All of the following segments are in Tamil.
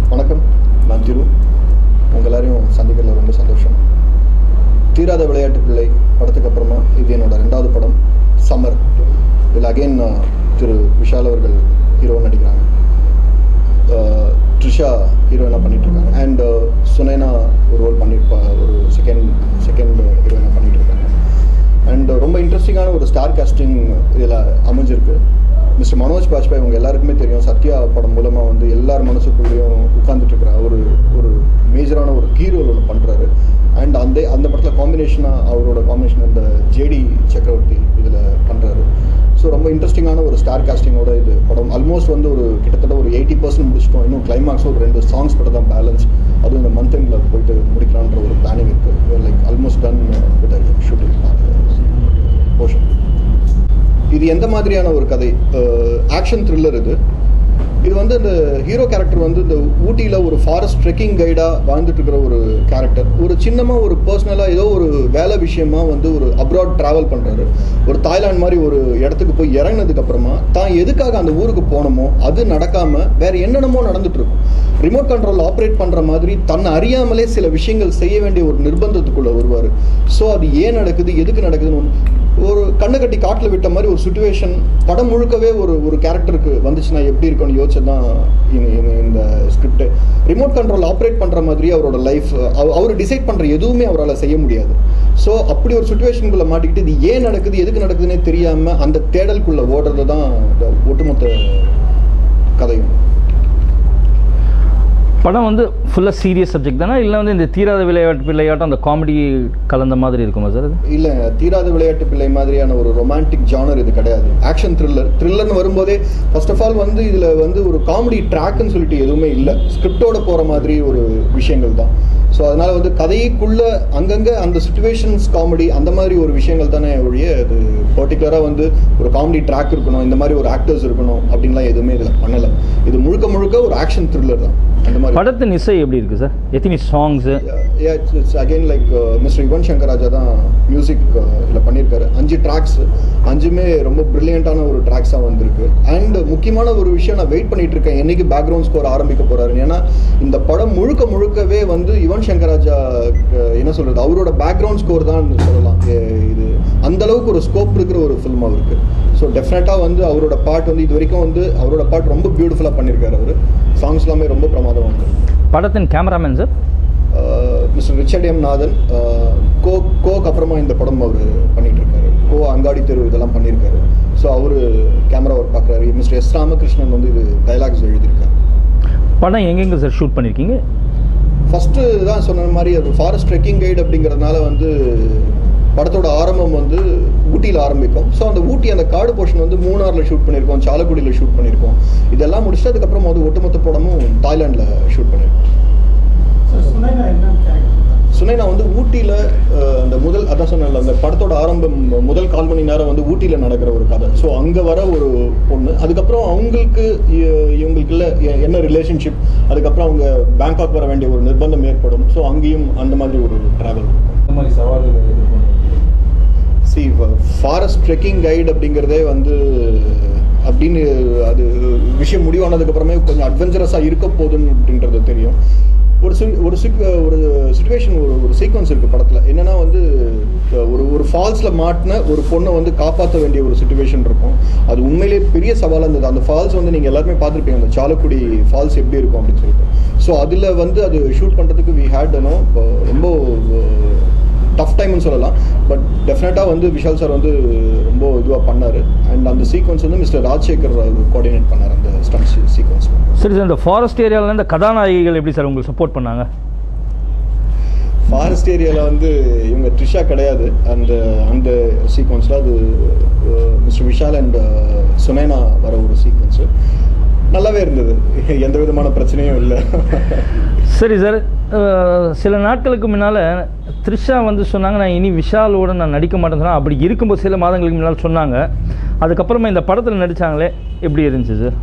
வணக்கம் நான் திரு உங்கள் எல்லாரையும் சந்திக்கிறதுல ரொம்ப சந்தோஷம் தீராத விளையாட்டு பிள்ளை படத்துக்கு அப்புறமா இது என்னோட ரெண்டாவது படம் சம்மர் இதில் அகெயின் திரு விஷால் அவர்கள் ஹீரோவாக நடிக்கிறாங்க அஹ், ட்ரிஷா ஹீரோயினாக பண்ணிகிட்ருக்காங்க அண்ட் சுனைனா ஒரு ரோல் பண்ணியிருப்பா ஒரு செகண்ட் செகண்ட் ஹீரோயினாக பண்ணிகிட்ருக்காங்க அண்ட் ரொம்ப இன்ட்ரெஸ்டிங்கான ஒரு ஸ்டார் காஸ்டிங் இதில் அமைஞ்சிருக்கு மிஸ்டர் மனோஜ் பாஜ்பாய் உங்க எல்லாருக்குமே தெரியும் சத்யா படம் மூலமாக வந்து எல்லார் மனசுக்குள்ளேயும் உட்கார்ந்துட்டு இருக்கிற ஒரு ஒரு மேஜரான ஒரு கீ ரோல் ஒன்று பண்ணுறாரு அண்ட் அந்த அந்த படத்தில் காம்பினேஷனாக அவரோட காம்பினேஷன் அந்த ஜேடி சக்கரவர்த்தி இதில் பண்ணுறாரு ஸோ ரொம்ப இன்ட்ரெஸ்டிங்கான ஒரு ஸ்டார் காஸ்டிங்கோட இது படம் ஆல்மோஸ்ட் வந்து ஒரு கிட்டத்தட்ட ஒரு எயிட்டி பர்சன்ட் முடிச்சிட்டோம் இன்னும் கிளைமாக்ஸ் ஒரு ரெண்டு சாங்ஸ் மட்டும் தான் பேலன்ஸ் அதுவும் இந்த மந்த் எண்டில் போயிட்டு முடிக்கலான்ற ஒரு பிளானிங் இருக்குது like almost done with shooting portion இது எந்த மாதிரியான ஒரு கதை ஆக்ஷன் த்ரில்லர் இது இது வந்து இந்த ஹீரோ கேரக்டர் வந்து இந்த ஊட்டியில் ஒரு ஃபாரஸ்ட் ட்ரெக்கிங் கைடாக வாழ்ந்துட்டு இருக்கிற ஒரு கேரக்டர் ஒரு சின்னமாக ஒரு பர்சனலாக ஏதோ ஒரு வேலை விஷயமா வந்து ஒரு அப்ராட் ட்ராவல் பண்ணுறாரு ஒரு தாய்லாந்து மாதிரி ஒரு இடத்துக்கு போய் இறங்கினதுக்கு அப்புறமா தான் எதுக்காக அந்த ஊருக்கு போனோமோ அது நடக்காமல் வேற என்னென்னமோ நடந்துட்டு இருக்கும் ரிமோட் கண்ட்ரோல் ஆப்ரேட் பண்ணுற மாதிரி தன்னை அறியாமலே சில விஷயங்கள் செய்ய வேண்டிய ஒரு நிர்பந்தத்துக்குள்ளே வருவார் ஸோ அது ஏன் நடக்குது எதுக்கு நடக்குதுன்னு ஒண்ணு- ஒரு கண்ணை கட்டி காட்டில் விட்ட மாதிரி ஒரு சுச்சுவேஷன் படம் முழுக்கவே ஒரு ஒரு கேரக்டருக்கு வந்துச்சுன்னா எப்படி இருக்கும்னு யோசிச்சு தான் இந்த ஸ்கிரிப்ட் ரிமோட் கண்ட்ரோல் ஆப்ரேட் பண்ணுற மாதிரி அவரோட லைஃப் அவர் டிசைட் பண்ணுற எதுவுமே அவரால் செய்ய முடியாது ஸோ அப்படி ஒரு சுச்சுவேஷனுக்குள்ளே மாட்டிக்கிட்டு இது ஏன் நடக்குது எதுக்கு நடக்குதுன்னே தெரியாமல் அந்த தேடலுக்குள்ளே ஓடுறது தான் இந்த ஒட்டுமொத்த கதையும் படம் வந்து ஃபுல்லாக சீரியஸ் சப்ஜெக்ட் தானே இல்லை வந்து இந்த தீராத விளையாட்டு விளையாட்டம் அந்த காமெடி கலந்த மாதிரி இருக்குமா சார் அது இல்லை தீராத விளையாட்டு பிள்ளை மாதிரியான ஒரு ரொமான்டிக் ஜானர் இது கிடையாது ஆக்ஷன் த்ரில்லர் த்ரில்லர்னு வரும்போதே ஃபர்ஸ்ட் ஆஃப் ஆல் வந்து இதில் வந்து ஒரு காமெடி ட்ராக்னு சொல்லிட்டு எதுவுமே இல்லை ஸ்கிரிப்டோட போகிற மாதிரி ஒரு விஷயங்கள் தான் ஸோ அதனால் வந்து கதைக்குள்ள அங்கங்கே அந்த சுச்சுவேஷன்ஸ் காமெடி அந்த மாதிரி ஒரு விஷயங்கள் தானே ஒழிய அது பர்டிகுலராக வந்து ஒரு காமெடி ட்ராக் இருக்கணும் இந்த மாதிரி ஒரு ஆக்டர்ஸ் இருக்கணும் அப்படின்லாம் எதுவுமே இதில் பண்ணலை இது முழுக்க முழுக்க ஒரு ஆக்ஷன் த்ரில்லர் தான் அந்த மாதிரி படத்தின் இசை எப்படி இருக்குது சார் எத்தனை songs yeah it's, it's again like uh, mister Yuvan Shankar Raja தான் மியூசிக் இதில் பண்ணியிருக்காரு அஞ்சு ட்ராக்ஸ் அஞ்சுமே ரொம்ப பிரில்லியண்ட்டான ஒரு ட்ராக்ஸாக வந்திருக்கு அண்ட் முக்கியமான ஒரு விஷயம் நான் வெயிட் பண்ணிட்டு இருக்கேன் என்னைக்கு பேக்ரவுண்ட் ஸ்கோர் ஆரம்பிக்க போறாரு ஏன்னா இந்த படம் முழுக்க முழுக்கவே வந்து யுவன் சங்கர் ராஜா அஹ், என்ன சொல்றது அவரோட பேக்ரவுண்ட் ஸ்கோர் தான் சொல்லலாம் எ- இது அந்த அளவுக்கு ஒரு ஸ்கோப் இருக்கிற ஒரு ஃபில்ம் அவருக்கு ஸோ டெஃபினட்டாக வந்து அவரோட பாட் வந்து இது வரைக்கும் வந்து அவரோட பாட் ரொம்ப பியூட்டிஃபுல்லாக பண்ணியிருக்காரு அவர் சாங்ஸ் எல்லாமே ரொம்ப பிரமாதம் வந்து படத்தின் cameraman sir mister Richard M Nathan அஹ், கோ கோக்கு அப்புறமா இந்த படம் அவர் பண்ணிட்டு இருக்காரு கோ அங்காடி தெரு இதெல்லாம் பண்ணியிருக்காரு ஸோ அவர் கேமரா ஒர்க் பார்க்குறாரு மிஸ்டர் எஸ் ராமகிருஷ்ணன் வந்து இது டைலாக்ஸ் எழுதியிருக்காரு படம் எங்கெங்க சார் ஷூட் பண்ணியிருக்கீங்க ஃபஸ்ட்டு தான் சொன்ன மாதிரி அது ஃபாரஸ்ட் ட்ரெக்கிங் கைடு அப்படிங்கிறதுனால வந்து படத்தோட ஆரம்பம் வந்து ஊட்டியில் ஆரம்பிக்கும் ஸோ அந்த ஊட்டி அந்த காடு போர்ஷன் வந்து மூணாரில் ஷூட் பண்ணியிருக்கோம் சாலக்குடியில் ஷூட் பண்ணியிருக்கோம் இதெல்லாம் முடிச்சுட்டு அதுக்கப்புறம் வந்து ஒட்டுமொத்த படமும் தாய்லாண்டில் ஷூட் பண்ணியிருக்கோம் சுனைனா வந்து ஊட்டியில் அந்த முதல் அதான் சொன்னேன்ல அந்த படத்தோட ஆரம்பம் முதல் கால் மணி நேரம் வந்து ஊட்டியில் நடக்கிற ஒரு கதை ஸோ அங்கே வர ஒரு பொண்ணு அதுக்கப்புறம் அவங்களுக்கு இ- இவங்களுக்குள்ள எ- என்ன ரிலேஷன்ஷிப் அதுக்கப்புறம் அவங்க பேங்காக் வர வேண்டிய ஒரு நிர்பந்தம் ஏற்படும் ஸோ அங்கேயும் அந்த மாதிரி ஒரு ட்ராவல் இருக்கும் இந்த மாதிரி சவால்களை எதிர்கொண்டு சி ஃபாரஸ்ட் ட்ரெக்கிங் கைடு அப்படிங்கிறதே வந்து அப்படின்னு அது விஷயம் முடிவானதுக்கு அப்புறமே கொஞ்சம் அட்வென்ச்சரஸாக இருக்க போகுதுன்னு அப்படின்றது தெரியும் ஒரு சி ஒரு சிக் ஒரு சுச்சுவேஷன் ஒரு ஒரு சீக்வன்ஸ் இருக்குது படத்தில் என்னென்னா வந்து அஹ், ஒரு ஒரு ஃபால்ஸில் மாட்டின ஒரு பொண்ணை வந்து காப்பாற்ற வேண்டிய ஒரு சுச்சுவேஷன் இருக்கும் அது உண்மையிலேயே பெரிய சவாலாக இருந்தது அந்த ஃபால்ஸ் வந்து நீங்கள் எல்லாருமே பார்த்துருப்பீங்க அந்த சாலக்குடி ஃபால்ஸ் எப்படி இருக்கும் அப்படின்னு சொல்லிட்டு ஸோ அதில் வந்து அது ஷூட் பண்ணுறதுக்கு வி ஹேட் ரொம்ப டஃப் டைம்னு சொல்லலாம் பட் டெஃபினட்டாக வந்து விஷால் சார் வந்து ரொம்ப இதுவாக பண்ணார் அண்ட் அந்த சீக்வன்ஸ் வந்து மிஸ்டர் ராஜசேகர் கோஆர்டினேட் பண்ணார் அந்த ஸ்டன்ட் சீக்வன்ஸ் சரி சார் இந்த ஃபாரஸ்ட் ஏரியாவில் இந்த கதாநாயகிகள் எப்படி சார் உங்களுக்கு சப்போர்ட் பண்ணாங்க ஃபாரஸ்ட் ஏரியாவில் வந்து இவங்க த்ரிஷா கிடையாது அந்த அந்த சீக்வன்ஸில் அது மிஸ்டர் விஷால் அண்ட் சுனேனா வர ஒரு சீக்வன்ஸு நல்லாவே இருந்தது எந்த விதமான பிரச்சனையும் இல்லை சரி சார் அஹ், சில நாட்களுக்கு முன்னால் த்ரிஷா வந்து சொன்னாங்க நான் இனி விஷாலோட நான் நடிக்க மாட்டேன்னு சொன்னா அப்படி இருக்கும்போது சில மாதங்களுக்கு முன்னால் சொன்னாங்க அதுக்கப்புறமா இந்த படத்தில் நடித்தாங்களே எப்படி இருந்துச்சு சார்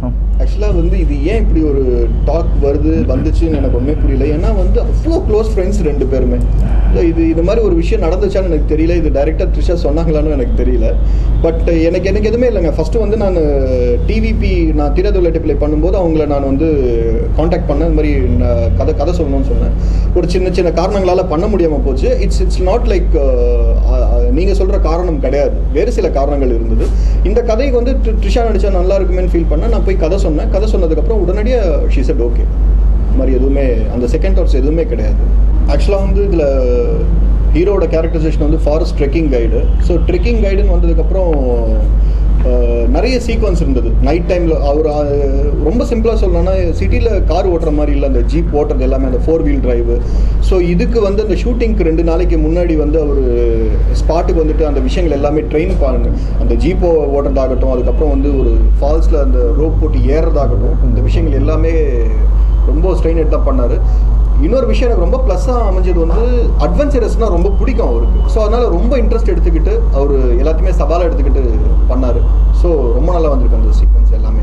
ஆக்சுவலாக வந்து இது ஏன் இப்படி ஒரு டாக் வருது வந்துச்சுன்னு எனக்கு ஒன்றுமே புரியல ஏன்னா வந்து அவ்வளோ க்ளோஸ் ஃப்ரெண்ட்ஸ் ரெண்டு பேருமே இல்லை இது இது மாதிரி ஒரு விஷயம் நடந்துச்சான்னு எனக்கு தெரியல இது டைரக்டாக த்ரிஷா சொன்னாங்களான்னு எனக்கு தெரியல பட் எனக்கு எனக்கு எதுவுமே இல்லைங்க ஃபஸ்ட்டு வந்து நான் டிவிபி நான் திரதுள்ளட்டு பிள்ளை பண்ணும்போது அவங்கள நான் வந்து காண்டாக்ட் பண்ணேன் இந்த மாதிரி நான் கதை கதை சொல்லணும்னு சொன்னேன் ஒரு சின்ன சின்ன காரணங்களால் பண்ண முடியாமல் போச்சு இட்ஸ் இட்ஸ் நாட் லைக் நீங்கள் சொல்கிற காரணம் கிடையாது வேறு சில காரணங்கள் இருந்தது இந்த கதைக்கு வந்து ட்ரி- ட்ரிஷா நடிச்சா நல்லா இருக்குமேன்னு ஃபீல் பண்ணேன் நான் போய் கதை சொன்னேன் கதை சொன்னதுக்கப்புறம் உடனடியாக ஷீ செட் ஓகே மாதிரி எதுவுமே அந்த செகண்ட் ஹார்ஸ் எதுவுமே கிடையாது ஆக்சுவலாக வந்து இதில் ஹீரோட கேரக்டரைசேஷன் வந்து forest trekking guide so trekking கைடுன்னு வந்ததுக்கப்புறம் அஹ், நிறைய சீக்வன்ஸ் இருந்தது நைட் டைமில் அவர் அஹ், ரொம்ப சிம்பிளாக சொல்லணும்னா சிட்டியில் கார் ஓட்டுற மாதிரி இல்லை அந்த ஜீப் ஓட்டுறது எல்லாமே அந்த ஃபோர் வீல் டிரைவு ஸோ இதுக்கு வந்து அந்த ஷூட்டிங்க்கு ரெண்டு நாளைக்கு முன்னாடி வந்து அவர் ஸ்பாட்டுக்கு வந்துட்டு அந்த விஷயங்கள் எல்லாமே ட்ரெயின் பண்ணு அந்த ஜீப் ஓட்டுறதாகட்டும் அதுக்கப்புறம் வந்து ஒரு ஃபால்ஸில் அந்த ரோப் போட்டு ஏறுறதாகட்டும் இந்த விஷயங்கள் எல்லாமே ரொம்ப ஸ்ட்ரெயின் எடுத்து தான் பண்ணார் இன்னொரு விஷயம் எனக்கு ரொம்ப ப்ளஸ்ஸாக அமைஞ்சது வந்து அட்வென்ச்சரஸ்னால் ரொம்ப பிடிக்கும் அவருக்கு ஸோ அதனால் ரொம்ப இன்ட்ரெஸ்ட் எடுத்துக்கிட்டு அவர் எல்லாத்தையுமே சவாலாக எடுத்துக்கிட்டு பண்ணார் ஸோ ரொம்ப நல்லா வந்திருக்கு அந்த சீக்வன்ஸ் எல்லாமே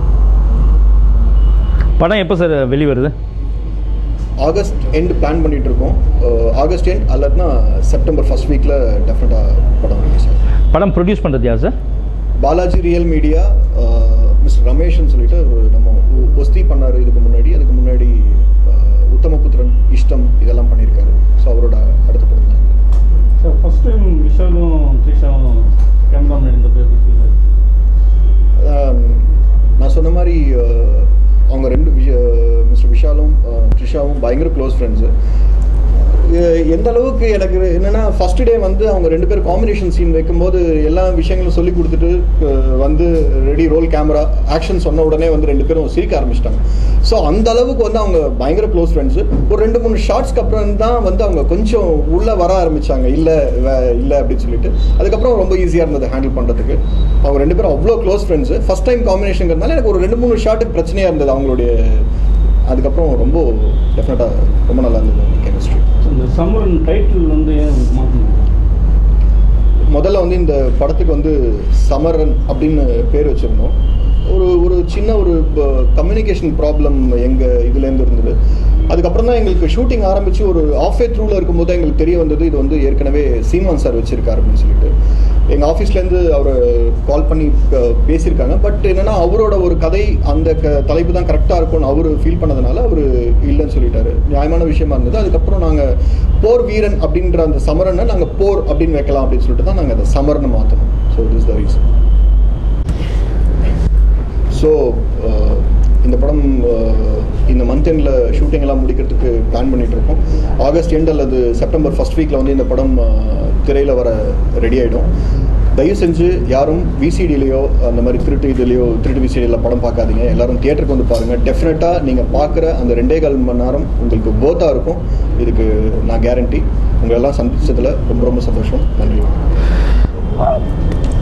படம் எப்போ சார் வெளிவருது ஆகஸ்ட் எண்ட் பிளான் பண்ணிட்டு இருக்கோம் அஹ் ஆகஸ்ட் எண்ட் அல்லதுனா செப்டம்பர் ஃபர்ஸ்ட் வீக்கில் டெஃபினட்டாக படம் ரிலீஸ் ஆகும் படம் ப்ரொடியூஸ் பண்ணுறது யார் sir Balaji real media mister ரமேஷ்னு சொல்லிட்டு ஒரு நம்ம ஒ- ஒஸ்தி பண்ணார் இதுக்கு முன்னாடி அதுக்கு முன்னாடி அஹ், உத்தமபுத்திரன் இஷ்டம் இதெல்லாம் பண்ணியிருக்காரு ஸோ அவரோட அடுத்த படம் தான் இது. சார் ஃபர்ஸ்ட் டைம் விஷாலும் த்ரிஷாவும் கேமரா முன்னாடி இந்த பேர் ஃபீல் அஹ், நான் சொன்ன மாதிரி அஹ், அவங்க ரெண்டு மிஸ்டர் விஷாலும் அஹ், த்ரிஷாவும் பயங்கர க்ளோஸ் ஃப்ரெண்ட்ஸு எந்த அளவுக்கு எனக்கு என்னன்னா ஃபர்ஸ்ட் டே வந்து அவங்க ரெண்டு பேரும் காம்பினேஷன் சீன் வைக்கும்போது எல்லா விஷயங்களும் சொல்லி கொடுத்துட்டு அஹ், வந்து ரெடி ரோல் கேமரா ஆக்ஷன் சொன்ன உடனே வந்து ரெண்டு பேரும் சிரிக்க ஆரம்பிச்சிட்டாங்க ஸோ அந்த அளவுக்கு வந்து அவங்க பயங்கர க்ளோஸ் ஃப்ரெண்ட்ஸு ஒரு ரெண்டு மூணு ஷார்ட்ஸ்க்கு அப்புறம் தான் வந்து அவங்க கொஞ்சம் உள்ளே வர ஆரம்பிச்சாங்க இல்லை இல்லை அப்படின்னு சொல்லிட்டு அதுக்கப்புறம் ரொம்ப ஈஸியாக இருந்தது ஹேண்டில் பண்ணுறதுக்கு அவங்க ரெண்டு பேரும் அவ்வளோ க்ளோஸ் ஃப்ரெண்ட்ஸு ஃபஸ்ட் டைம் காம்பினேஷனுங்கிறதுனால எனக்கு ஒரு ரெண்டு மூணு ஷார்ட்டுக்கு பிரச்சனையாக இருந்தது அவங்களுடைய அதுக்கப்புறம் ரொம்ப டெஃபினட்டாக ரொம்ப நல்லா இருந்தது கெமிஸ்ட்ரி இந்த சம்மரன் டைட்டில் வந்து ஏன் மாற்றணும் முதல்ல வந்து இந்த படத்துக்கு வந்து சமரன் அப்படின்னு பேர் வச்சுருந்தோம் ஒரு ஒரு சின்ன ஒரு கம்யூனிகேஷன் ப்ராப்ளம் எங்கள் இதுலேருந்து இருந்தது அதுக்கப்புறம் தான் எங்களுக்கு ஷூட்டிங் ஆரம்பித்து ஒரு ஆஃப் வே த்ரூவில் இருக்கும்போது தான் எங்களுக்கு தெரிய வந்தது இது வந்து ஏற்கனவே சீமான் சார் வச்சுருக்காரு அப்படின்னு சொல்லிட்டு எங்கள் ஆஃபீஸ்லேருந்து அவரை கால் பண்ணி ப- பேசியிருக்காங்க பட் என்னென்னா அவரோட ஒரு கதை அந்த க தலைப்பு தான் கரெக்டாக இருக்கும்னு அவர் ஃபீல் பண்ணதுனால அவர் இல்லைன்னு சொல்லிட்டாரு நியாயமான விஷயமா இருந்தது அதுக்கப்புறம் நாங்கள் போர் வீரன் அப்படின்ற அந்த சமரனை நாங்கள் போர் அப்படின்னு வைக்கலாம் அப்படின்னு சொல்லிட்டு தான் நாங்கள் அந்த சமரனை மாற்றணும் so this the reason so இந்த படம் அஹ், இந்த மந்த் எண்டில் ஷூட்டிங் எல்லாம் முடிக்கிறதுக்கு பிளான் பண்ணிட்டு இருக்கோம் ஆகஸ்ட் எண்ட் அல்லது செப்டம்பர் ஃபர்ஸ்ட் வீக்கில் வந்து இந்த படம் திரையில் வர ரெடி ஆகிடும் தயவு செஞ்சு யாரும் விசிடிலேயோ அந்த மாதிரி திருட்டு இதுலேயோ திருட்டு விசிடியில் படம் பார்க்காதீங்க எல்லாரும் தியேட்டருக்கு வந்து பாருங்கள் டெஃபினட்டாக நீங்கள் பார்க்குற அந்த ரெண்டே கால் மணி நேரம் உங்களுக்கு போத்தாக இருக்கும் இதுக்கு நான் கேரண்டி உங்களெல்லாம் சந்திச்சதில் ரொம்ப ரொம்ப சந்தோஷம் நன்றி